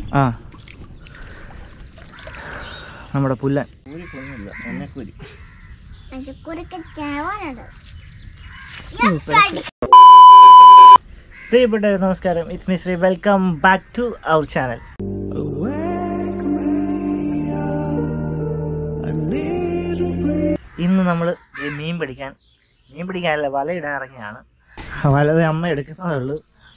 ആ നമ്മുടെ പുല്ലൻ കൂലിക്കൊന്നുമില്ല എന്നെക്കൂലി അഞ്ചുക്കുരക്ക് ചേവാനുണ്ട് പ്രിയപ്പെട്ടവരെ നമസ്കാരം it's me Sree welcome back to our channel ഇന്ന് നമ്മൾ മീൻ പിടിക്കാൻ മീൻ പിടിക്കാനല്ല വല ഇടാൻ ഇറങ്ങിയാണ് വല അമ്മ എടുക്കുന്നതേ ഉള്ളൂ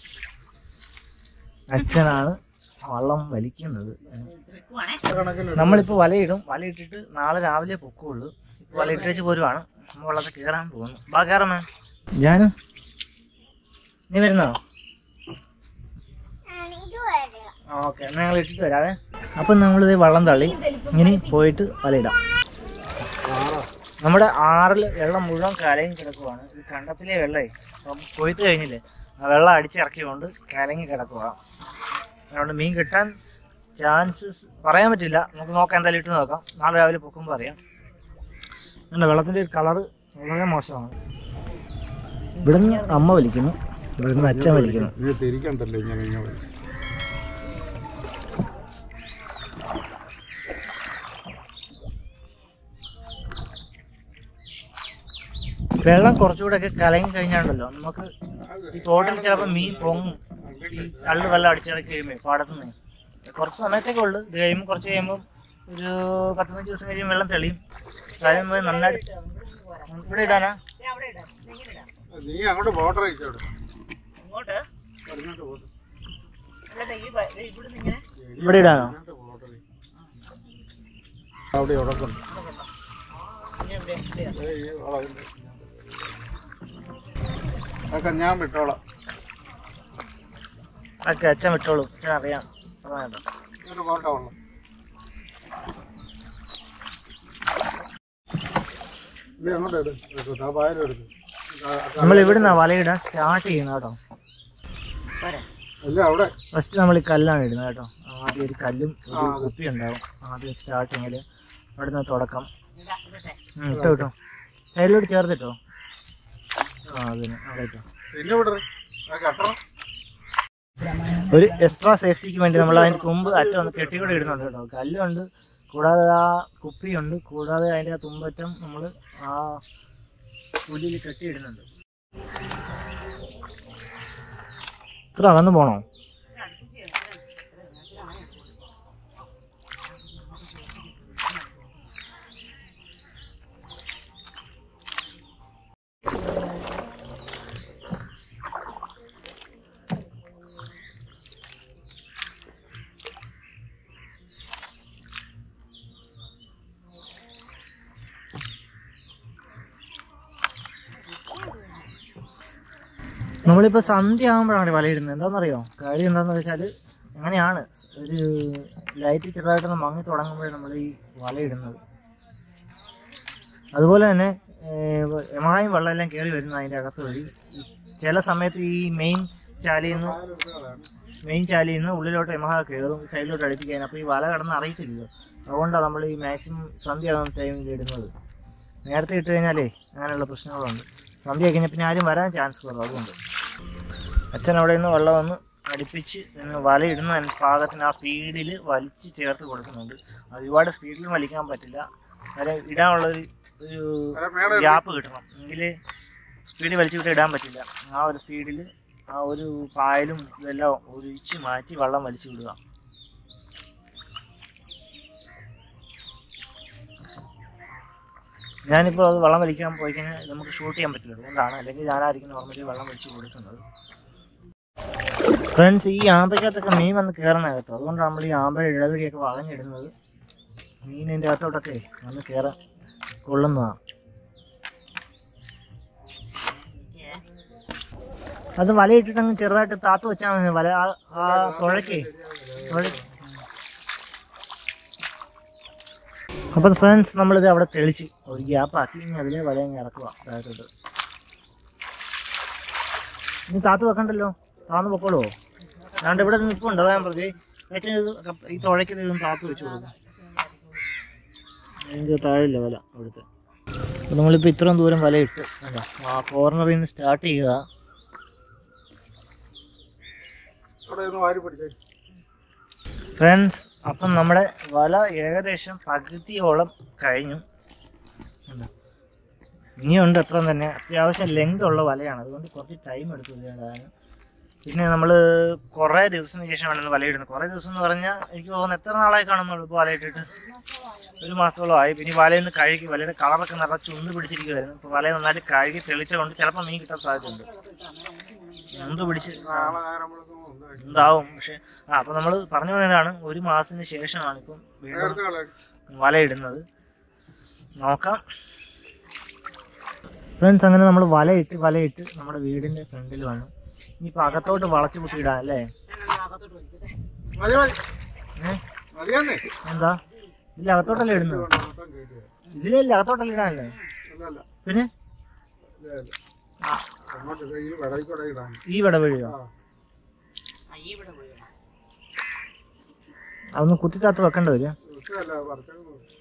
അച്ഛനാണ് വള്ളം വലിക്കുന്നത് നമ്മളിപ്പോൾ വലയിടും വലയിട്ടിട്ട് നാളെ രാവിലെ പൊക്കുള്ളൂ വല ഇട്ടേച്ച് പോരുവാണ് നമ്മൾ വള്ളത്തിൽ കയറാൻ പോകുന്നു ബാ കയറാമേ ഞാനും നീ വരുന്നോ എനിക്ക് വരിക ഓക്കെ ഞങ്ങൾ ഇട്ടിട്ട് വരാവേ അപ്പം നമ്മളിത് വള്ളം തള്ളി ഇനി പോയിട്ട് വലയിടാം നമ്മുടെ ആറിൽ വെള്ളം മുഴുവൻ കലങ്ങി കിടക്കുവാണ് ഈ കണ്ടത്തിലെ വെള്ളമേ അപ്പം കൊയ്ത്ത് കഴിഞ്ഞില്ലേ ആ വെള്ളം അടിച്ചിറക്കിക്കൊണ്ട് കലങ്ങി കിടക്കുക അതുകൊണ്ട് മീൻ കിട്ടാൻ ചാൻസസ് പറയാൻ പറ്റില്ല നമുക്ക് നോക്കാം എന്തായാലും ഇട്ട് നോക്കാം നാളെ രാവിലെ പൊക്കുമ്പോൾ അറിയാം അങ്ങനെ വെള്ളത്തിൻ്റെ ഒരു കളറ് വളരെ മോശമാണ് ഇവിടുന്ന് അമ്മ വലിക്കുന്നു ഇവിടുന്ന് അച്ഛൻ വലിക്കുന്നു ഇത് തിരിക്കണ്ടല്ലോ ഇങ്ങനെ ഇങ്ങനെ വെള്ളം കുറച്ചുകൂടെ ഒക്കെ കലങ്ങി കഴിഞ്ഞാണ്ടല്ലോ നമുക്ക് ഈ തോട്ടിൽ ചിലപ്പോൾ മീൻ പൊങ്ങും ഈ കള്ള് വെള്ളം അടിച്ചിറക്കി കഴിയുമ്പോൾ പാടത്തുനിന്ന് കുറച്ച് സമയത്തൊക്കെ ഉള്ളു ഇത് കഴിയുമ്പോൾ കുറച്ച് കഴിയുമ്പോൾ ഒരു പതിനഞ്ച് ദിവസം കഴിയുമ്പോൾ വെള്ളം തെളിയും കഴിയുമ്പോൾ നന്നായിട്ട് ഇവിടെ ഇടാനാ നീ അങ്ങോട്ട് ബോർഡർ അയച്ചോട് ഇങ്ങോട്ട് അങ്ങോട്ട് border. ഇവിടെ ഇടാനോ അങ്ങോട്ട് border അയ്. അവിടെ ഉടക്കുന്നു അതൊക്കെ ഞാൻ വിട്ടോളാം ഓക്കെ അച്ഛൻ വിട്ടോളൂ അച്ഛൻ അറിയാം അതാ കേട്ടോ ഇങ്ങോട്ട് പോട്ടെ വെള്ളം ഇത് അങ്ങോട്ട് എടു എടുക്ക്. ആ പായലും എടുക്കും നമ്മൾ ഇവിടുന്ന് വലയിടാൻ സ്റ്റാർട്ട് ചെയ്യുന്നത് കേട്ടോ അല്ല അവിടെ ഫസ്റ്റ് നമ്മൾ ഈ കല്ലാണ് ഇടുന്നത് കേട്ടോ ആദ്യം ഒരു കല്ലും ഒരു കുപ്പി ഉണ്ടാവും ആദ്യം സ്റ്റാർട്ടിങ്ങിൽ അവിടുന്ന് തുടക്കം ഉം, ഇട്ടോ ഇട്ടോ സൈഡിലോട്ട് ചേർത്തിട്ടോ ആ അതിന് അവിടെ ഇട്ടോ പിന്നെ വിടറ് ആ കട്ടണം ഒരു എക്സ്ട്രാ സേഫ്റ്റിക്ക് വേണ്ടി നമ്മൾ അതിൻ്റെ തുമ്പ് അറ്റം ഒന്ന് കെട്ടിക്കൂടെ ഇടുന്നുണ്ട് കേട്ടോ കല്ലുണ്ട് കൂടാതെ ആ കുപ്പിയുണ്ട് കൂടാതെ അതിൻ്റെ ആ തുമ്പറ്റം നമ്മൾ ആ പുല്ലിൽ കെട്ടി ഇടുന്നുണ്ട് ഇത്ര അകന്ന് പോണോ നമ്മളിപ്പോൾ സന്ധ്യ ആകുമ്പോഴാണ് വലയിടുന്നത് എന്താണെന്നറിയോ കാര്യം എന്താണെന്ന് വെച്ചാൽ അങ്ങനെയാണ് ഒരു ലൈറ്റ് ചെറുതായിട്ടൊന്ന് മങ്ങി തുടങ്ങുമ്പോഴേ നമ്മൾ ഈ വലയിടുന്നത് അതുപോലെ തന്നെ എമായും വെള്ളമെല്ലാം കയറി വരുന്ന അതിൻ്റെ അകത്ത് വഴി ഈ ചില സമയത്ത് ഈ മെയിൻ ചാലിയിൽ നിന്ന് മെയിൻ ചാലിയിൽ നിന്ന് ഉള്ളിലോട്ട് എമഹ കയറും സൈഡിലോട്ട് അടുപ്പിക്കാൻ അപ്പോൾ ഈ വല കിടന്ന് അറിയത്തില്ലല്ലോ അതുകൊണ്ടാണ് നമ്മൾ ഈ മാക്സിമം സന്ധ്യ ആകുന്ന ടൈമിൽ ഇടുന്നത് നേരത്തെ ഇട്ട് കഴിഞ്ഞാലേ അങ്ങനെയുള്ള പ്രശ്നങ്ങളുണ്ട് സന്ധ്യ കഴിഞ്ഞാൽ പിന്നെ ആരും വരാൻ ചാൻസ് കുറവ് അതുകൊണ്ട് അച്ഛൻ അവിടെ നിന്ന് വെള്ളം വന്ന് അടുപ്പിച്ച് നിന്ന് വലയിടുന്ന പാകത്തിന് ആ സ്പീഡിൽ വലിച്ച് ചേർത്ത് കൊടുക്കുന്നുണ്ട് ഒരുപാട് സ്പീഡിൽ വലിക്കാൻ പറ്റില്ല കാര്യം ഇടാനുള്ളൊരു ഒരു ഗ്യാപ്പ് കിട്ടണം എങ്കിൽ സ്പീഡിൽ വലിച്ചു വിട്ട് ഇടാൻ പറ്റില്ല ആ ഒരു സ്പീഡിൽ ആ ഒരു പായലും ഇതെല്ലാം ഒഴിച്ച് മാറ്റി വെള്ളം വലിച്ചു വിടുക ഞാനിപ്പോൾ അത് വെള്ളം വലിക്കാൻ പോയി കഴിഞ്ഞാൽ നമുക്ക് ഷൂട്ട് ചെയ്യാൻ പറ്റില്ല അതുകൊണ്ടാണ് അല്ലെങ്കിൽ ഞാനായിരിക്കും നോർമലി വെള്ളം വലിച്ച് കൊടുക്കുന്നത് ഫ്രണ്ട്സ് ഈ ആമ്പയ്ക്കകത്തൊക്കെ മീൻ വന്ന് കയറണ കേട്ടോ അതുകൊണ്ടാണ് നമ്മൾ ഈ ആമ്പഴ ഇടവഴിയൊക്കെ വളഞ്ഞിടുന്നത് മീനിൻ്റെ അകത്തോട്ടൊക്കെ വന്ന് കയറാൻ കൊള്ളുന്നതാണ് അത് വലയിട്ടിട്ട് അങ്ങ് ചെറുതായിട്ട് താത്ത് വെച്ചാൽ മതി വല ആ- ആ തുഴക്കേ തുഴ അപ്പം ഫ്രണ്ട്സ് നമ്മളിത് അവിടെ തെളിച്ച് ഒരു ഗ്യാപ്പ് ആക്കി ഇനി അതിലെ വല അങ്ങ് ഇറക്കുക താഴത്തോട്ട് ഇനി താത്ത് വെക്കണ്ടല്ലോ താന്ന് പൊക്കോളൂ അതുകൊണ്ട് ഇവിടെ നിൽപ്പുണ്ട് അതാ ഞാൻ പ്രതി അച്ഛൻ ഇത് കപ്പ- ഈ തുഴയ്ക്ക് ഇതൊന്ന് താത്ത് വെച്ച് കൊടുക്കും അതിൻ്റെ താഴെയില്ല വല അവിടുത്തെ അപ്പോൾ നമ്മളിപ്പോൾ ഇത്രയും ദൂരം വല ഇട്ട് കണ്ടോ ആ കോർണറിൽ നിന്ന് സ്റ്റാർട്ട് ചെയ്യുക അവിടെ ഒന്ന് വാരി പിടിച്ചേ ഫ്രണ്ട്സ് അപ്പം നമ്മുടെ വല ഏകദേശം പകുതിയോളം കഴിഞ്ഞു കണ്ടോ? ഇനിയുണ്ട് അത്ര തന്നെ അത്യാവശ്യം ലെങ്ത് ഉള്ള വലയാണ് അതുകൊണ്ട് കുറച്ച് ടൈം എടുത്തു ഇത് ഇടാൻ പിന്നെ നമ്മൾ കുറേ ദിവസത്തിന് ശേഷമാണ് ഇന്ന് വലയിടുന്നത് കുറേ ദിവസം എന്ന് പറഞ്ഞാൽ എനിക്ക് തോന്നുന്നു എത്ര നാളായി കാണും നമ്മളിപ്പോൾ വലയിട്ടിട്ട് ഒരു മാസത്തോളം ആയി പിന്നെ ഈ വലയിൽ നിന്ന് കഴുകി വലയുടെ കളറൊക്കെ നിറച്ച് ഒന്ന് പിടിച്ചിരിക്കുമായിരുന്നു ഇപ്പോൾ വല നന്നായിട്ട് കഴുകി തെളിച്ചുകൊണ്ട് ചിലപ്പോൾ മീൻ കിട്ടാൻ സാധ്യതയുണ്ട് എന്ത് പിടിച്ച് നാളെ നേരം വെളുക്കുമ്പോ ഉണ്ട്. ഉണ്ടാവും പക്ഷെ ആ അപ്പം നമ്മൾ പറഞ്ഞു പോകുന്നതാണ് ഒരു മാസത്തിന് ശേഷമാണ് ഇപ്പം വീണ്ടും നേരത്തെ കളയാം. വലയിടുന്നത് നോക്കാം ഫ്രണ്ട്സ് അങ്ങനെ നമ്മൾ വലയിട്ട് വലയിട്ട് നമ്മുടെ വീടിന്റെ ഫ്രണ്ടിൽ വന്നു ഇനിയിപ്പോൾ അകത്തോട്ട് വളച്ചു കുത്തിയിടാം അല്ലേ മതി മതി ഏ? മതിയാന്നേ എന്താ ഇതിൽ അകത്തോട്ടല്ലേ ഇടുന്നത് മൊത്തം കയറ്റുക. ഇതിലല്ലേ അകത്തോട്ടല്ലേ ഇടാനല്ലേ അല്ല, അല്ല. പിന്നെ ഇല്ല, ഇല്ല. ആ, അങ്ങോട്ട് ഇത് ഈ വടയിൽ കൂടെ ഇടാം ഈ വിട വഴിയോ ആ. അതൊന്ന് കുത്തിത്താത്ത് വെക്കേണ്ടി വരും ഇഷ്ടമല്ല വറുത്തത്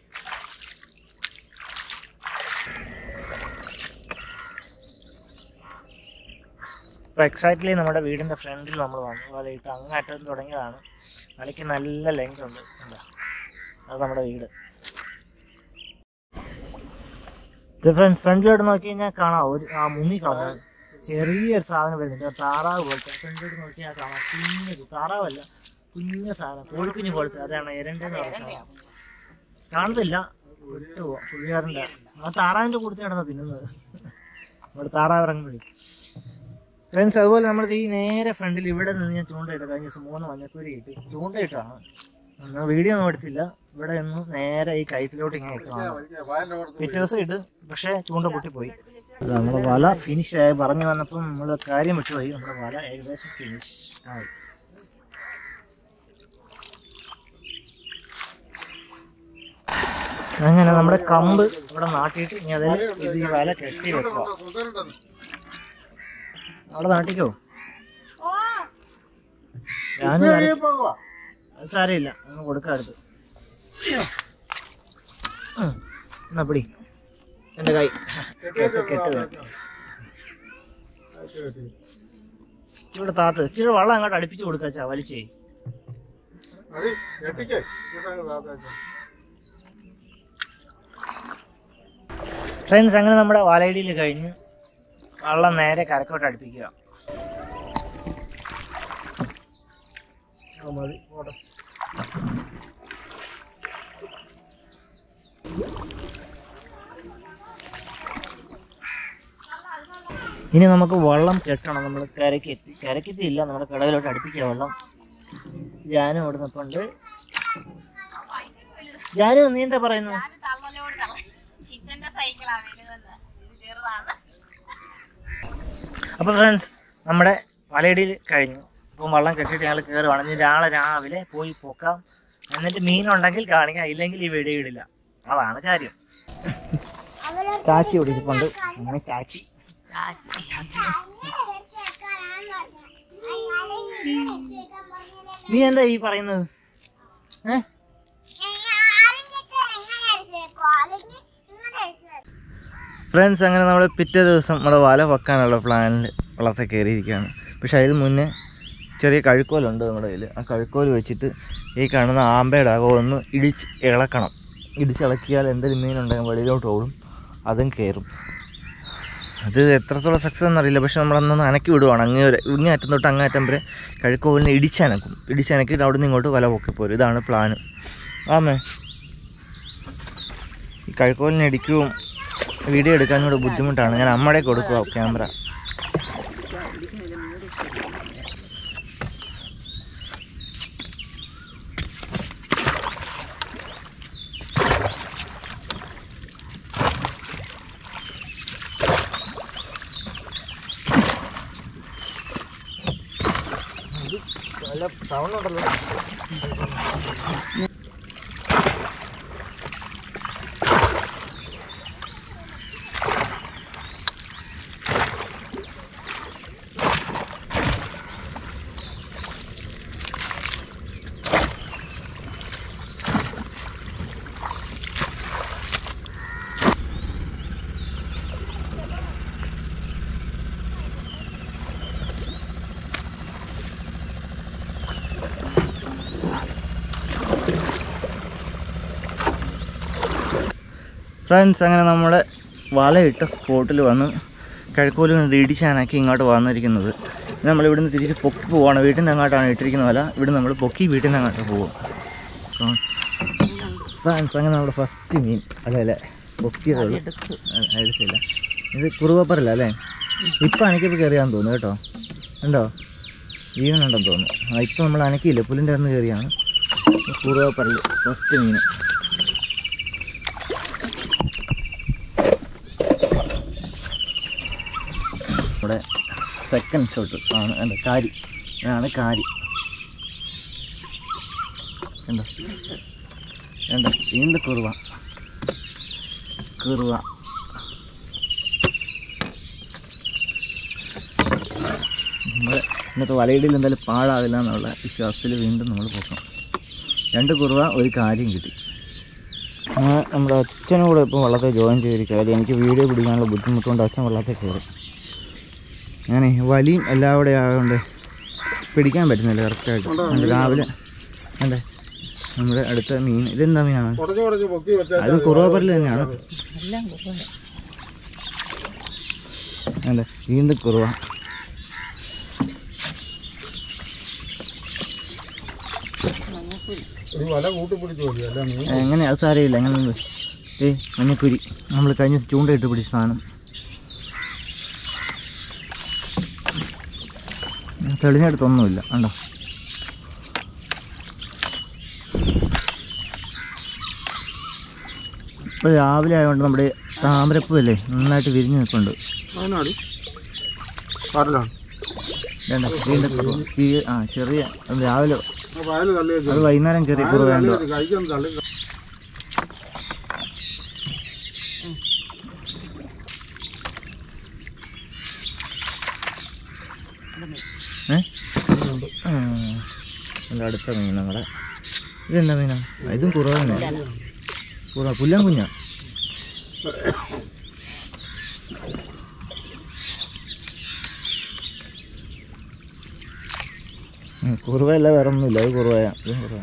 ഇപ്പോൾ എക്സാക്ട്ലി നമ്മുടെ വീടിൻ്റെ ഫ്രണ്ടിൽ നമ്മൾ വന്നു വലയിട്ട് അങ്ങേറ്റം തുടങ്ങിയതാണ് വലയ്ക്ക് നല്ല ലെങ്ത് ഉണ്ട് എന്താ അത് നമ്മുടെ വീട് ഫ്രണ്ട്സ് ഫ്രണ്ടിലോട്ട് നോക്കി കഴിഞ്ഞാൽ കാണാം ഒരു ആ മുങ്ങി കളഞ്ഞ ചെറിയൊരു സാധനം വരുന്നുണ്ട് താറാവ് പോലത്തെ ഫ്രണ്ടിലോട്ട് നോക്കിയാൽ കാണാം കുഞ്ഞത് താറാവല്ല കുഞ്ഞ സാധനം കോഴിക്കുഞ്ഞ് പോലത്തെ അതാണ് എരണ്ടെന്ന് പറഞ്ഞത് കാണത്തില്ല വിട്ടുപോവാ പുള്ളിയാറിൻ്റെ ആ താറാവിൻ്റെ കൂടുതൽ കിടന്ന തിന്നുന്നത് നമ്മുടെ താറാവ് ഇറങ്ങുമ്പോഴേ ഫ്രണ്ട്സ് അതുപോലെ നമ്മൾ ഈ നേരെ ഫ്രണ്ടിൽ ഇവിടെ നിന്ന് ഞാൻ ചൂണ്ടയിട്ട് കഴിഞ്ഞ ദിവസം മൂന്ന് മഞ്ഞക്കൂരി കിട്ടി ചൂണ്ടയിട്ടാണ് ഒന്നും വീഡിയോ ഒന്നും എടുത്തില്ല ഇവിടെ നിന്ന് നേരെ ഈ കയത്തിലോട്ട് ഇങ്ങനെ ഇട്ടതാണ് വയലിന്റെ പുറത്ത് പിറ്റേ ദിവസം ഇട്ട് പക്ഷേ ചൂണ്ട പൊട്ടിപ്പോയി നമ്മുടെ വല ഫിനിഷ് ആയി പറഞ്ഞു വന്നപ്പം നമ്മൾ കാര്യം വിട്ടുപോയി നമ്മുടെ വല ഏകദേശം ഫിനിഷ് ആയി അങ്ങനെ നമ്മുടെ കമ്പ് ഇവിടെ നാട്ടിയിട്ട് ഇനി അതിൽ ഇത് ഈ വല കെട്ടി വെക്കുക സുന്ദരുണ്ടെന്ന്. അവിടെ നാട്ടിക്കോ ഞാൻ ഇത് വഴിയെ പോകുവാ. അത് സാരമില്ല അങ്ങ് കൊടുക്കാം അടുത്ത് ഉം. എന്നാ പിടി എൻ്റെ കൈ കെട്ട് കെട്ട് വേണം. അത് കെട്ടി. ഇവിടെ താത്ത് ഇച്ചിരി വെള്ളം അങ്ങോട്ട് അടുപ്പിച്ച് കൊടുക്കാച്ചാ വലിച്ചേ മതി, കെട്ടിക്ക്. ഇങ്ങോട്ടങ്ങ് താത്തേക്ക്. ഫ്രണ്ട്സ് അങ്ങനെ നമ്മുടെ വാലയിടിയിൽ കഴിഞ്ഞ് വെള്ളം നേരെ കരക്കോട്ട് അടുപ്പിക്കുക ആ, മതി പോട്ടെ. ഇനി നമുക്ക് വെള്ളം കെട്ടണം നമ്മൾ കരക്കെത്തി കരക്കെത്തിയില്ല നമ്മുടെ കടയിലോട്ട് അടുപ്പിക്കുക വെള്ളം ജാനും ഇവിടെ നിൽപ്പുണ്ട് ജാനു നീ എന്താ പറയുന്നത് അപ്പോൾ ഫ്രണ്ട്സ് നമ്മുടെ വലയിടിയിൽ കഴിഞ്ഞു ഇപ്പം വെള്ളം കെട്ടിയിട്ട് ഞങ്ങൾ കയറുവാണ് ഇനി നാളെ രാവിലെ പോയി പൊക്കാം എന്നിട്ട് മീനുണ്ടെങ്കിൽ കാണിക്കാം ഇല്ലെങ്കിൽ ഈ വീഡിയോ ഇടില്ല അതാണ് കാര്യം ചാച്ചി ഇവിടെ ഇരിപ്പുണ്ട് അങ്ങനെ ചാച്ചി നീ എന്താ ഈ പറയുന്നത് ഏ ഫ്രണ്ട്സ് അങ്ങനെ നമ്മൾ പിറ്റേ ദിവസം നമ്മുടെ വല വെക്കാനുള്ള പ്ലാനിൽ വള്ളത്തെ കയറിയിരിക്കുകയാണ് പക്ഷെ അതിന് മുന്നേ ചെറിയ കഴുക്കോലുണ്ട് നമ്മുടെ കയ്യിൽ ആ കഴുക്കോൽ വെച്ചിട്ട് ഈ കാണുന്ന ആമ്പയുടെ അകം ഒന്ന് ഇടിച്ച് ഇളക്കണം ഇടിച്ചിളക്കിയാൽ എന്തെങ്കിലും മീനുണ്ടെങ്കിൽ വെളിയിലോട്ട് ഓടും അതും കയറും അത് എത്രത്തോളം സക്സസ് എന്നറിയില്ല പക്ഷെ നമ്മളന്നൊന്ന് അനക്കി വിടുവാണ് അങ്ങേ വരെ ഇങ്ങേ അറ്റം തൊട്ട് അങ്ങേ അറ്റം വരെ കഴുക്കോലിനെ ഇടിച്ചനക്കും ഇടിച്ചനക്കിയിട്ട് അവിടെ നിന്ന് ഇങ്ങോട്ട് വല പൊക്കിപ്പോരും ഇതാണ് പ്ലാന് ആമേ ഈ കഴുക്കോലിനെ ഇടിക്കുകയും വീഡിയോ എടുക്കാൻ കൂടെ ബുദ്ധിമുട്ടാണ് ഞാൻ അമ്മയുടെ കൊടുക്കുക ക്യാമറ നല്ല സൗണ്ട് ഉണ്ടല്ലോ ഫ്രണ്ട്സ് അങ്ങനെ നമ്മൾ വലയിട്ട് സ്പോട്ടിൽ വന്ന് കിഴക്കോല് ഇടിച്ചാനാക്കി ഇങ്ങോട്ട് വന്നിരിക്കുന്നത് നമ്മൾ ഇവിടുന്ന് തിരിച്ച് പൊക്കി പോവാണ് വീട്ടിൻ്റെ അങ്ങോട്ടാണ് ഇട്ടിരിക്കുന്ന വല ഇവിടെ നമ്മൾ പൊക്കി വീട്ടിൻ്റെ അങ്ങോട്ട് പോകും ഫ്രണ്ട്സ് അങ്ങനെ നമ്മുടെ ഫസ്റ്റ് മീൻ അല്ലേ അല്ലേ പൊക്കിയതേ ഉള്ളൂ അ- എടുത്തില്ല ഇത് കുറുവപ്പറല്ല അല്ലേ ഇപ്പം അനക്കിപ്പോൾ കയറിയാന്ന് തോന്നുന്നു കേട്ടോ ഉണ്ടോ വീണുണ്ടെന്ന് തോന്നുന്നു ആ ഇപ്പം നമ്മൾ അനക്കിയില്ല പുല്ലിൻ്റെ അന്ന് കയറിയാണ് കുറുവപ്പറൽ ഫസ്റ്റ് മീൻ നമ്മുടെ സെക്കൻഡ് ഷോട്ട് ആണ് എന്താ കാരി ഇതാണ് കാരി കണ്ടോ കണ്ടോ വീണ്ടും കുറുവ കുറുവ നമ്മൾ ഇന്നത്തെ വലയിടയിൽ എന്തായാലും പാഴാകില്ല എന്നുള്ള വിശ്വാസത്തിൽ വീണ്ടും നമ്മൾ പോക്കണം രണ്ട് കുറുവ ഒരു കാര്യം കിട്ടി ആ, നമ്മുടെ അച്ഛനും കൂടെ ഇപ്പം വള്ളത്തെ ജോയിൻ ചെയ്തിരിക്കുക അത് എനിക്ക് വീഡിയോ പിടിക്കാനുള്ള ബുദ്ധിമുട്ടുകൊണ്ട് അച്ഛൻ വള്ളത്തെ കയറും ഞാനേ വലിയും എല്ലാം കൂടെ ആയതുകൊണ്ട് പിടിക്കാൻ പറ്റുന്നില്ല കറക്റ്റായിട്ട് അതുകൊണ്ട് രാവിലെ അതെ നമ്മുടെ അടുത്ത മീൻ ഇതെന്താ മീനാണ് ഉടഞ്ഞു ഉടഞ്ഞു പൊക്കി വെച്ചാൽ അത് കുറുവപ്പരൽ തന്നെയാണ് അതെ വീണ്ടും കുറുവ ഒരു വല കൂട്ടി പിടിച്ചു മതി അല്ല മീൻ എങ്ങനെ അത് സാരമില്ല എങ്ങനെ ഏ മഞ്ഞക്കുരി നമ്മൾ കഴിഞ്ഞ ദിവസം ചൂണ്ടയിട്ട് പിടിച്ച സാധനം തെളിഞ്ഞെടുത്തൊന്നുമില്ല കണ്ടോ ഇപ്പോൾ രാവിലെ ആയതുകൊണ്ട് നമ്മുടെ താമരപ്പൂ അല്ലേ നന്നായിട്ട് വിരിഞ്ഞ് നിൽപ്പുണ്ട് അതിനാടി കാട്ടിലാണ് വേണ്ട വീണ്ടും കുറവ്. ഈ ആ ചെറിയ അത് രാവിലെ ആ വയല് തള്ളി വെച്ചു അത് വൈകുന്നേരം ചെറിയ കുറവ് വേണ്ട കഴിക്കാൻ തള്ളി ഏ ആ, എൻ്റെ അടുത്ത മീൻ നമ്മുടെ ഇതെന്താ മീനാ ആ, ഇതും കുറവ് തന്നെ കുറവ് പുല്ലാൻ കുഞ്ഞാ ഉം, കുറുവയല്ല വേറെ ഒന്നുമില്ല അത് കുറുവയ ഇതും കുറുവ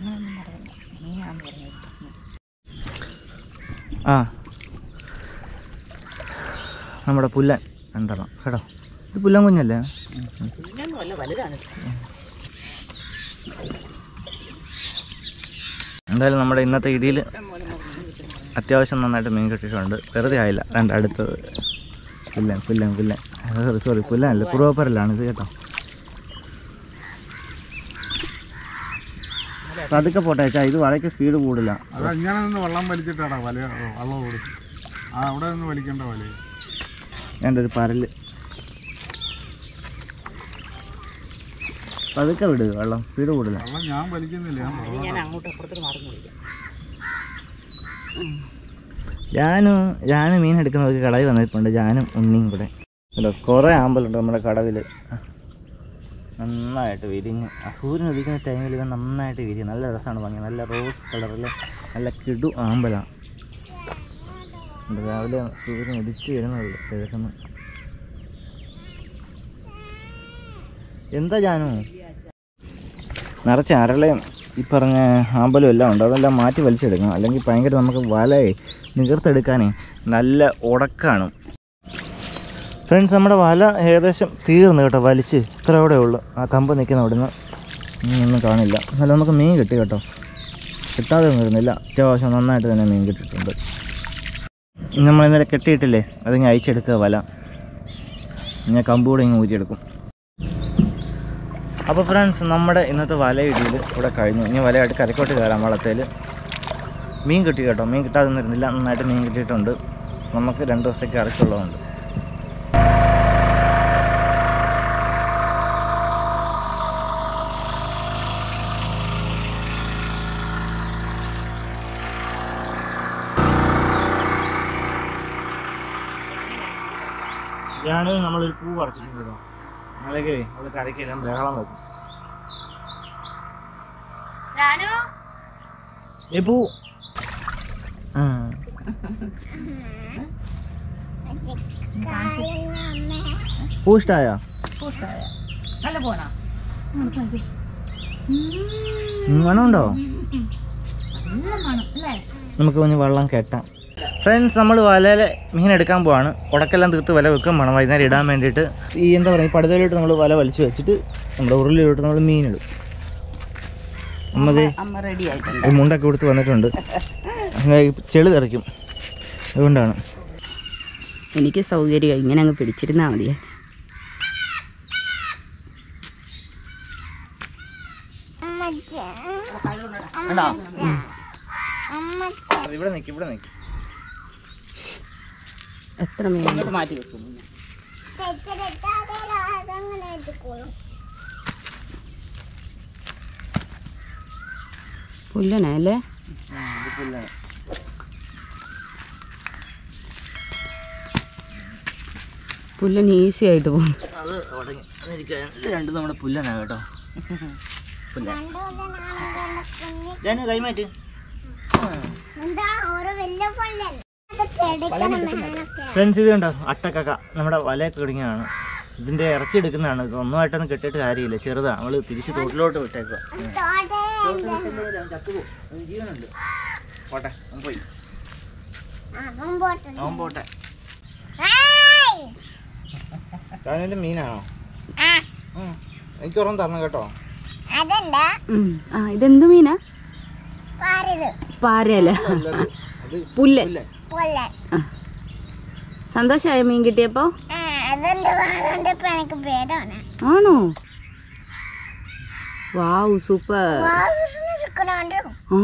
ആ നമ്മുടെ പുല്ലൻ രണ്ടെണ്ണം കേട്ടോ ഇത് പുല്ലൻ കുഞ്ഞല്ലേ എന്തായാലും നമ്മുടെ ഇന്നത്തെ ഇടിയിൽ അത്യാവശ്യം നന്നായിട്ട് മീൻ കിട്ടിയിട്ടുണ്ട് വെറുതെ ആയില്ല രണ്ട് അടുത്തത് പുല്ലൻ പുല്ലൻ പുല്ലൻ സോറി സോറി പുല്ലനല്ല കുറുവപ്പരലാണ് ഇത് കേട്ടോ പതുക്കെ പോട്ടെ ചേച്ചാ ഇത് വലയ്ക്ക് സ്പീഡ് കൂടില്ല അത് ഇങ്ങനെ നിന്ന് വെള്ളം വലിച്ചിട്ടാടാ വല വള്ളം കൊടുക്കും ആ അവിടെ നിന്ന് വലിക്കേണ്ട വല എൻ്റെ ഒരു പരല് പതുക്കെ വിട് വെള്ളം സ്പീഡ് കൂടില്ല വെള്ളം ഞാൻ വലിക്കുന്നില്ല ഞാൻ പുറകോട്ടാ. ഞാനും ഞാനും മീൻ എടുക്കുന്നവർക്ക് കടയിൽ വന്നിട്ടുണ്ട് ഞാനും ഉണ്ണിയും കൂടെ കേട്ടോ കുറേ ആമ്പലുണ്ട് നമ്മുടെ കടവിൽ നന്നായിട്ട് വിരിഞ്ഞ് ആ സൂര്യൻ ഉദിക്കുന്ന ടൈമിൽ ഇവൻ നന്നായിട്ട് വിരിയും നല്ല രസമാണ് ഭംഗി നല്ല റോസ് കളറിൽ നല്ല കിടു ആമ്പലാണ് ഇത് രാവിലെ സൂര്യൻ ഉദിച്ച് വരുന്നുള്ളൂ കിഴക്കുന്നു എന്താ ജാനു നിറച്ച് അരളയും ഈ പറഞ്ഞ ആമ്പലും എല്ലാം ഉണ്ട് അതെല്ലാം മാറ്റി വലിച്ചെടുക്കണം അല്ലെങ്കിൽ ഭയങ്കര നമുക്ക് വലയെ നികർത്തെടുക്കാനേ നല്ല ഉടക്കാണ് ഫ്രണ്ട്സ് നമ്മുടെ വല ഏകദേശം തീർന്നു കേട്ടോ വലിച്ച് ഇത്ര അവിടെ ഉള്ളു ആ കമ്പ് നിൽക്കുന്ന അവിടുന്ന് ഒന്നും കാണില്ല എന്നാലും നമുക്ക് മീൻ കിട്ടി കേട്ടോ കിട്ടാതെ ഒന്നും വരുന്നില്ല അത്യാവശ്യം നന്നായിട്ട് തന്നെ മീൻ കിട്ടിയിട്ടുണ്ട് നമ്മൾ ഇന്നലെ കെട്ടിയിട്ടില്ലേ അത് ഞാൻ അയച്ചെടുക്കുക വല ഞാൻ കമ്പ് കൂടെ ഇങ്ങ് ഊറ്റിയെടുക്കും അപ്പോൾ ഫ്രണ്ട്സ് നമ്മുടെ ഇന്നത്തെ വല ഇടിയിൽ ഇവിടെ കഴിഞ്ഞു ഇനി വലയായിട്ട് കരക്കോട്ട് കയറാം വള്ളത്തേൽ മീൻ കിട്ടി കേട്ടോ മീൻ കിട്ടാതെ നിന്നിരുന്നില്ല നന്നായിട്ട് മീൻ കിട്ടിയിട്ടുണ്ട് നമുക്ക് രണ്ട് ദിവസത്തേക്ക് അടച്ചുള്ളതുണ്ട് ഇതാണ് നമ്മളൊരു പൂ പറിച്ചിട്ടുണ്ട് കേട്ടോ നാളേക്ക് അത് കരയ്ക്കെല്ലാം ബഹളം വെക്കും ഏ പൂ ആ പൂ ഇഷ്ടമായോ നല്ല പോണോ മണമുണ്ടോ നല്ല മണം അല്ലേ നമുക്ക് ഒന്ന് വെള്ളം കെട്ടാം ഫ്രണ്ട്സ് നമ്മൾ വലയിലെ മീൻ എടുക്കാൻ പോവാണ് ഉടക്കെല്ലാം തീർത്ത് വല വെക്കും വേണം വൈകുന്നേരം ഇടാൻ വേണ്ടിയിട്ട് ഈ എന്താ പറയുക ഈ പടുതയിലോട്ട് നമ്മൾ വല വലിച്ചു വെച്ചിട്ട് നമ്മുടെ ഉരുളിലോട്ട് നമ്മൾ മീനിടും നമ്മത് അമ്മ റെഡി ആയിട്ടുണ്ട് ഒരു മുണ്ടൊക്കെ കൊടുത്ത് വന്നിട്ടുണ്ട് അങ്ങനെ ഈ ചെളി തെറിക്കും അതുകൊണ്ടാണ് എനിക്ക് സൗകര്യം ഇങ്ങനെ അങ്ങ് പിടിച്ചിരുന്നാ മതിയെ അമ്മച്ചി കണ്ടോ അമ്മച്ചി ഇവിടെ നിൽക്കും ഇവിടെ നിൽക്കും എത്ര മീൻ മാറ്റി വെക്കും തെറ്റിട്ടാതെ അതങ്ങനെ എടുക്കോളും പുല്ലനല്ലേ ഇത് പുല്ലാണ് പുല്ലൻ ഈസി ആയിട്ട് പോകും അത് ഉടങ്ങി അതിരിക്കാൻ ഇത് രണ്ടും നമ്മുടെ പുല്ലനാ കേട്ടോ പുല്ല കുഞ്ഞ് ഞാൻ കൈമാറ്റ് എന്താ ഓരോ വലിയ പള്ളല്ലേ എടുക്കണം മേനൊക്കെ ഫ്രണ്ട്സ് ഇത് കണ്ടോ അട്ടക്കക്ക നമ്മുടെ വലയൊക്കെ കിടങ്ങിയാണ് ഇതിന്റെ ഇറച്ചി എടുക്കുന്നതാണ് ഇത് ഒന്നുമായിട്ടൊന്നും കെട്ടിയിട്ട് കാര്യമില്ല ചെറുതാണ് അവള് തിരിച്ച് തോട്ടിലോട്ട് വിട്ടേക്കുക തോട്ടെ ജീവനുണ്ട് പോട്ടെ അവൻ പോയി അവൻ പോട്ടെ അവൻ പോട്ടെ ഹായ് കാനന്റെ മീനാണോ ആ ഉം. എനിക്ക് ഓർമ്മ തരണം കേട്ടോ അതെന്താ ഉം. ആ ഇതെന്ത് മീനാ പാരത് പാരയല്ല അല്ലത് അത് പുല്ലൻ പുല്ല പൊള്ളൻ സന്തോഷമായ മീൻ കിട്ടിയപ്പോ ആ അതെന്താ കണ്ടപ്പോ എനിക്ക് പേരാണ് ആണോ വാവ് സൂപ്പർ എടുക്കണോണ്ടോ ആ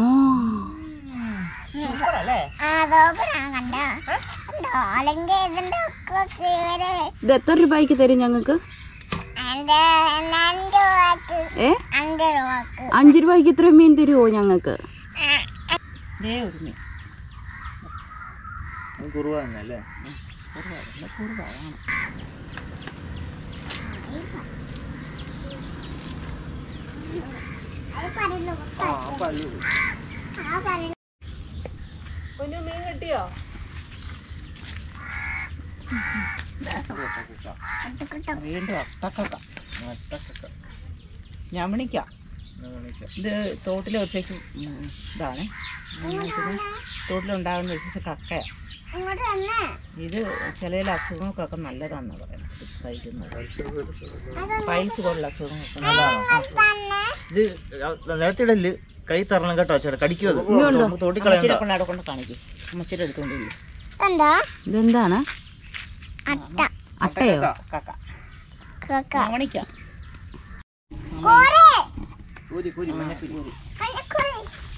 അതോപ്പറാ കണ്ട കണ്ടോ അല്ലെങ്കിൽ ഇതിന്റെ ഒക്കെ ഇവര് ഇത് എത്ര രൂപയ്ക്ക് തരും ഞങ്ങൾക്ക് എന്റെ അഞ്ച് രൂപക്ക് ഏ അഞ്ച് രൂപക്ക് അഞ്ച് രൂപയ്ക്ക് ഇത്ര മീൻ തരുമോ ഞങ്ങൾക്ക് ആ, അത് കുറുവ തന്നെ അല്ലേ അത് പറയല്ലോ ആ അപ്പൊ അത് ആ പറയല്ലോ മീൻ കിട്ടിയോ വീണ്ടും അട്ടക്കക്ക അട്ടക്കക്ക ഞാൻ വിളിക്കാം ഞാൻ വിളിക്കാം. ഇത് തോട്ടിലെ ഒരു സൈസ് ഇതാണ് തോട്ടിലുണ്ടാകുന്ന ഒരു സൈസ് കക്കയാണ് ഇങ്ങോട്ട് വന്നേ ഇത് ചില ചില അസുഖങ്ങൾക്കൊക്കെ നല്ലതാണെന്ന് പറയുന്നത് ഇത് കഴിക്കുന്നത് അതൊന്ന് പൈൽസ് പോലുള്ള അസുഖങ്ങൾക്ക് തന്നെ ഇത് നിലത്തിടല് കൈ തരണം കേട്ടോ ചേട്ടാ കടിക്കും അത് നമുക്ക് തോട്ടിക്കളയണ്ട അമ്മച്ചിരെ കൊണ്ട് അവിടെ കൊണ്ട് കാണിക്കും അമ്മച്ചിരെ എടുത്തോണ്ടില്ല കണ്ടോ ഇതെന്താണ് അട്ട അട്ടയോ കക്ക കക്ക മണിക്കാം കോരേ കൂരി കൂരി മഞ്ഞക്കുരി കണ്ടക്കുറി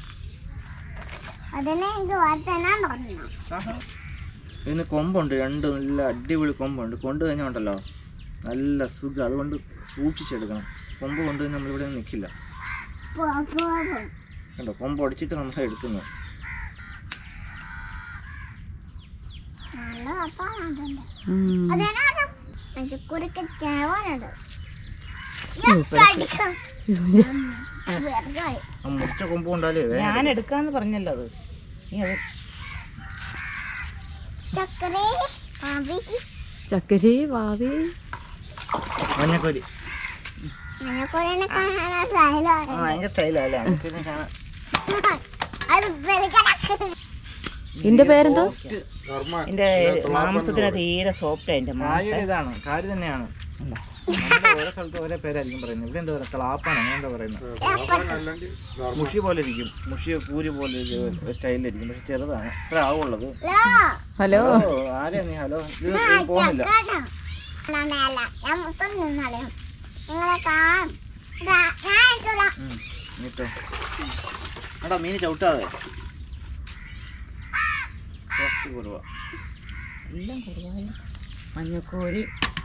അതിനെ എനിക്ക് വാർത്തന്നാൻ തോന്നുന്നു ഇതിന് കൊമ്പുണ്ട് രണ്ട് നല്ല അടിപൊളി കൊമ്പുണ്ട് കൊണ്ട് കഴിഞ്ഞാൽ ഉണ്ടല്ലോ നല്ല സുഖം അതുകൊണ്ട് സൂക്ഷിച്ചെടുക്കണം കൊമ്പ് കൊണ്ട് കഴിഞ്ഞാൽ നമ്മളിവിടെ നിൽക്കില്ല പോ പോ പോ. കണ്ടോ കൊമ്പ് ഒടിച്ചിട്ട് നമ്മൾ എടുക്കുന്നു നല്ല കപ്പാണ് അതുണ്ട് അതിനാണ് മഞ്ചക്കുറിക്ക് ചേവാനുണ്ട് വെറുതെ ആ മുറിച്ച കൊമ്പ് കൊണ്ടാലേ വേഗം ഞാൻ എടുക്കാന്ന് പറഞ്ഞല്ലോ അത് നീ അത് ചക്കരേ പാവി ചക്കരേ വാവേ മഞ്ഞക്കൊരി മഞ്ഞക്കുറിനെ കാണാൻ സഹലാണ് ആ ഭയങ്കര സ്റ്റൈലല്ലേ നമുക്കിതിനെ കാണാൻ അത് വെറുതെ നിന്റെ പേരെന്തോ ധർമ്മ എന്റെ മാംസത്തിന് തീരെ സോഫ്റ്റ് എന്റെ കാര്യം മാംസം ഇതാണ് കാര്യം തന്നെയാണ് നമ്മുടെ ഓരോ സ്ഥലത്ത് ഓരോ പേരായിരിക്കും പറയുന്നത് ഇവിടെ എന്താ പറയുക ക്ലാപ്പാണ് അങ്ങനെ എന്താ പറയുന്നത് അല്ലെങ്കിൽ മുഷി പോലെ ഇരിക്കും മുഷി പൂരി പോലെ ഒരു സ്റ്റൈലിലിരിക്കും പക്ഷെ ചെറുതാണ് ഇത്ര ആവുള്ളത് ഹലോ ഓ ആരെയാ നീ ഹലോ ഇത് പോകുന്നില്ല അല്ല ഞാൻ മൊത്തം നിന്നറിയാം നിങ്ങളെ കാണും ഇതാ, ഞാൻ ഇട്ടോളാം ഉം, നീട്ടോ എടാ മീൻ ചവിട്ടാതെ കുറച്ച് കുറവാ എല്ലാം കുറവായി മഞ്ഞക്കോരി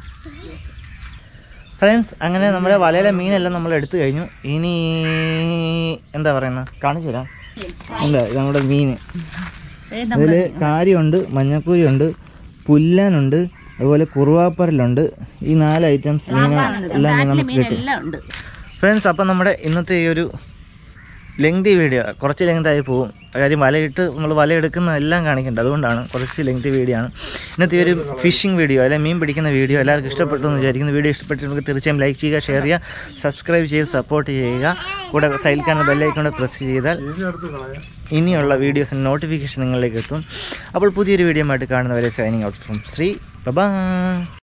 ഫ്രണ്ട്സ് അങ്ങനെ നമ്മുടെ വലയിലെ മീനെല്ലാം നമ്മൾ എടുത്തു കഴിഞ്ഞു ഇനി എന്താ പറയുന്നത് കാണിച്ചു തരാം എന്താ ഇത് നമ്മുടെ മീൻ അതിൽ കാരിയുണ്ട് മഞ്ഞക്കൂരിയുണ്ട് പുല്ലാനുണ്ട് അതുപോലെ കുറുവാപ്പരലുണ്ട് ഈ നാല് ഐറ്റംസ് മീൻ എല്ലാം നമുക്ക് കിട്ടും എല്ലാം ഉണ്ട് ഫ്രണ്ട്സ് അപ്പം നമ്മുടെ ഇന്നത്തെ ഈ ഒരു ലെങ്തി വീഡിയോ കുറച്ച് ലെങ്തായി പോകും കാര്യം വലയിട്ട് നമ്മൾ വലയെടുക്കുന്ന എല്ലാം കാണിക്കേണ്ടത് അതുകൊണ്ടാണ് കുറച്ച് ലെങ്തി വീഡിയോ ആണ് ഇന്നത്തെ ഈ ഒരു ഫിഷിംഗ് വീഡിയോ അല്ലെങ്കിൽ മീൻ പിടിക്കുന്ന വീഡിയോ എല്ലാവർക്കും ഇഷ്ടപ്പെട്ടു എന്ന് വിചാരിക്കുന്നു വീഡിയോ ഇഷ്ടപ്പെട്ടിട്ടുണ്ടെങ്കിൽ തീർച്ചയായും ലൈക്ക് ചെയ്യുക ഷെയർ ചെയ്യുക സബ്സ്ക്രൈബ് ചെയ്ത് സപ്പോർട്ട് ചെയ്യുക കൂടെ സൈഡിൽ കാണുന്ന ബെല്ലൈക്കൊണ്ട് പ്രസ് ചെയ്താൽ ഇനി അടുത്ത് കളയാം ഇനിയുള്ള വീഡിയോസിന് നോട്ടിഫിക്കേഷൻ നിങ്ങളിലേക്ക് എത്തും അപ്പോൾ പുതിയൊരു വീഡിയോ ആയിട്ട് കാണുന്നവരെ സൈനിങ് ഔട്ട് ഫ്രം ശ്രീ ബബാ